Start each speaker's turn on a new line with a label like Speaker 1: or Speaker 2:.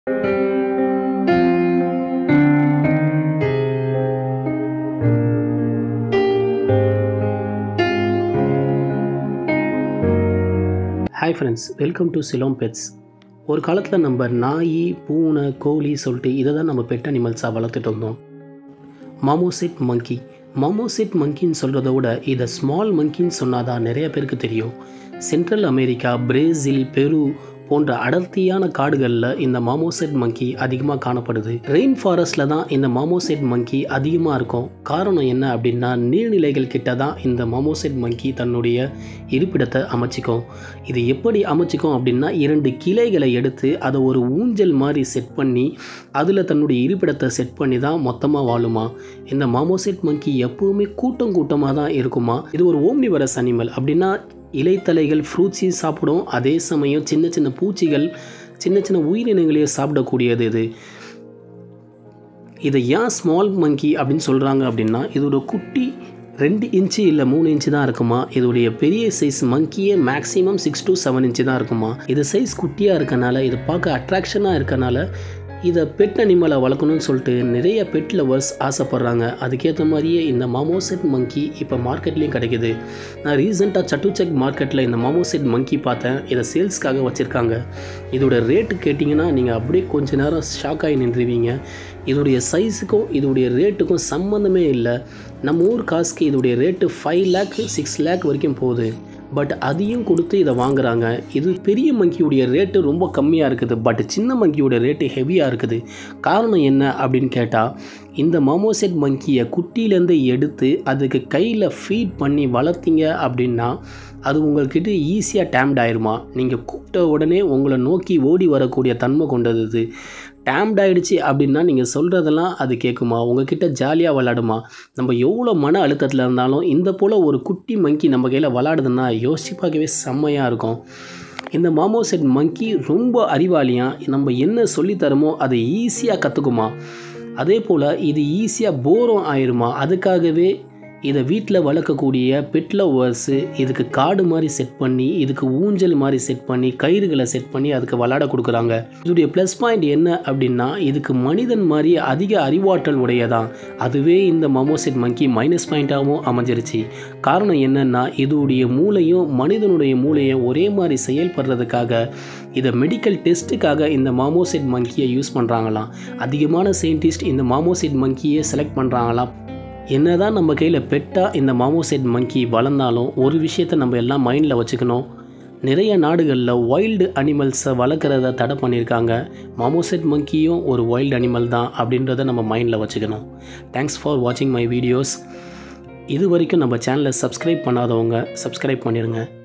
Speaker 1: hi friends welcome to Siloam pets ஒரு காலத்தில் நம்ம நாய் பூனை கோழி சொல்லிட்டு இதை தான் நம்ம பெட் அனிமல்ஸாக வளர்த்துட்டு வந்தோம் மாமோசிட் மங்கி மாமோசிட் மங்கின்னு சொல்கிறத விட இதை ஸ்மால் மங்கின்னு சொன்னால் தான் நிறைய பேருக்கு தெரியும் சென்ட்ரல் அமெரிக்கா பிரேசில் பெரு போன்ற அடர்த்தியான காடுகளில் இந்த மாமோசெட் மங்கி அதிகமாக காணப்படுது ரெயின் ஃபாரஸ்டில் தான் இந்த மாமோசெட் மங்கி அதிகமாக இருக்கும் காரணம் என்ன அப்படின்னா நீர்நிலைகள் கிட்ட தான் இந்த மாமோசெட் மங்கி தன்னுடைய இருப்பிடத்தை அமைச்சிக்கும் இது எப்படி அமைச்சிக்கும் அப்படின்னா இரண்டு கிளைகளை எடுத்து அதை ஒரு ஊஞ்சல் மாதிரி செட் பண்ணி அதில் தன்னுடைய இருப்பிடத்தை செட் பண்ணி தான் மொத்தமாக வாழுமா இந்த மாமோசெட் மங்கி எப்போவுமே கூட்டம் கூட்டமாக தான் இருக்குமா இது ஒரு ஓம்னிவரஸ் அனிமல் அப்படின்னா இலைத்தலைகள் ஃப்ரூட்ஸையும் சாப்பிடும் அதே சமயம் சின்ன சின்ன பூச்சிகள் சின்ன சின்ன உயிரினங்களையும் சாப்பிடக்கூடியது இது இதை ஏன் ஸ்மால் மங்கி அப்படின்னு சொல்கிறாங்க அப்படின்னா இதோட குட்டி ரெண்டு இன்ச்சு இல்லை மூணு இன்ச்சு தான் இருக்குமா இதோடைய பெரிய சைஸ் மங்கியே maximum six to seven inch தான் இருக்குமா இது சைஸ் குட்டியாக இருக்கனால இது பார்க்க அட்ராக்ஷனாக இருக்கனால இதை பெட் அனிமலை வளர்க்கணும்னு சொல்லிட்டு நிறைய பெட் லவர்ஸ் ஆசைப்பட்றாங்க அதுக்கேற்ற மாதிரியே இந்த மாமோசெட் மங்கி இப்போ மார்க்கெட்லேயும் கிடைக்குது நான் ரீசெண்டாக சட்டுச்சக் மார்க்கெட்டில் இந்த மாமோசெட் மங்கி பார்த்தேன் இதை சேல்ஸ்க்காக வச்சுருக்காங்க இதோட ரேட்டு கேட்டிங்கன்னா நீங்கள் அப்படியே கொஞ்ச நேரம் ஷாக் ஆகி நின்றுவீங்க இதோடைய சைஸுக்கும் இதோடைய ரேட்டுக்கும் சம்மந்தமே இல்லை நம்ம ஊர் காசுக்கு இதோடைய rate five lakh six lakh வரைக்கும் போகுது பட் அதையும் கொடுத்து இதை வாங்குறாங்க இது பெரிய மங்கியுடைய ரேட்டு ரொம்ப கம்மியாக இருக்குது பட் சின்ன மங்கியோட ரேட்டு ஹெவியாக இருக்குது காரணம் என்ன அப்படின்னு கேட்டால் இந்த மாமோசெட் மங்கியை குட்டியிலேருந்து எடுத்து அதுக்கு கையில் ஃபீட் பண்ணி வளர்த்தீங்க அப்படின்னா அது உங்கள்கிட்ட ஈஸியாக டேம்ட் ஆயிருமா நீங்கள் கூப்பிட்ட உடனே உங்களை நோக்கி ஓடி வரக்கூடிய தன்மை கொண்டது இது டேம்ட் ஆகிடுச்சு அப்படின்னா நீங்கள் சொல்கிறதெல்லாம் அது கேட்குமா உங்ககிட்ட ஜாலியாக விளாடுமா நம்ம எவ்வளோ மன அழுத்தத்தில் இருந்தாலும் இந்த போல் ஒரு குட்டி மங்கி நம்ம கையில் விளாடுதுன்னா யோசிச்சு பார்க்கவே செம்மையாக இருக்கும் இந்த மாமோசெட் மங்கி ரொம்ப அறிவாளியாக நம்ம என்ன சொல்லித்தரமோ அதை ஈஸியாக கற்றுக்குமா அதே போல் இது ஈஸியாக போரும் ஆயிருமா அதுக்காகவே இதை வீட்டில் வளர்க்கக்கூடிய பெட் லவ்வர்ஸு இதுக்கு காடு மாதிரி செட் பண்ணி இதுக்கு ஊஞ்சல் மாதிரி செட் பண்ணி கயிறுகளை செட் பண்ணி அதுக்கு விளாட கொடுக்குறாங்க இதோடைய ப்ளஸ் பாயிண்ட் என்ன அப்படின்னா இதுக்கு மனிதன் மாதிரி அதிக அறிவாற்றல் உடையதான் அதுவே இந்த மமோசெட் மங்கி மைனஸ் பாயிண்ட்டாகவும் அமைஞ்சிருச்சு காரணம் என்னென்னா இதோடைய மூளையும் மனிதனுடைய மூளையும் ஒரே மாதிரி செயல்படுறதுக்காக இதை மெடிக்கல் டெஸ்ட்டுக்காக இந்த மாமோசெட் மங்கியை யூஸ் பண்ணுறாங்களாம் அதிகமான சயின்டிஸ்ட் இந்த மாமோசெட் மங்கியை செலக்ட் பண்ணுறாங்களாம் என்னதான் நம்ம கையில் பெட்டாக இந்த மாமோசெட் மங்கி வளர்ந்தாலும் ஒரு விஷயத்தை நம்ம எல்லாம் மைண்டில் வச்சுக்கணும் நிறைய நாடுகளில் வைல்டு அனிமல்ஸை வளர்க்குறத தடை பண்ணியிருக்காங்க மாமோசெட் மங்கியும் ஒரு வைல்டு அனிமல் தான் அப்படின்றத நம்ம மைண்டில் வச்சுக்கணும் தேங்க்ஸ் ஃபார் வாட்சிங் மை வீடியோஸ் இது வரைக்கும் நம்ம சேனலை சப்ஸ்கிரைப் பண்ணாதவங்க சப்ஸ்கிரைப் பண்ணிடுங்க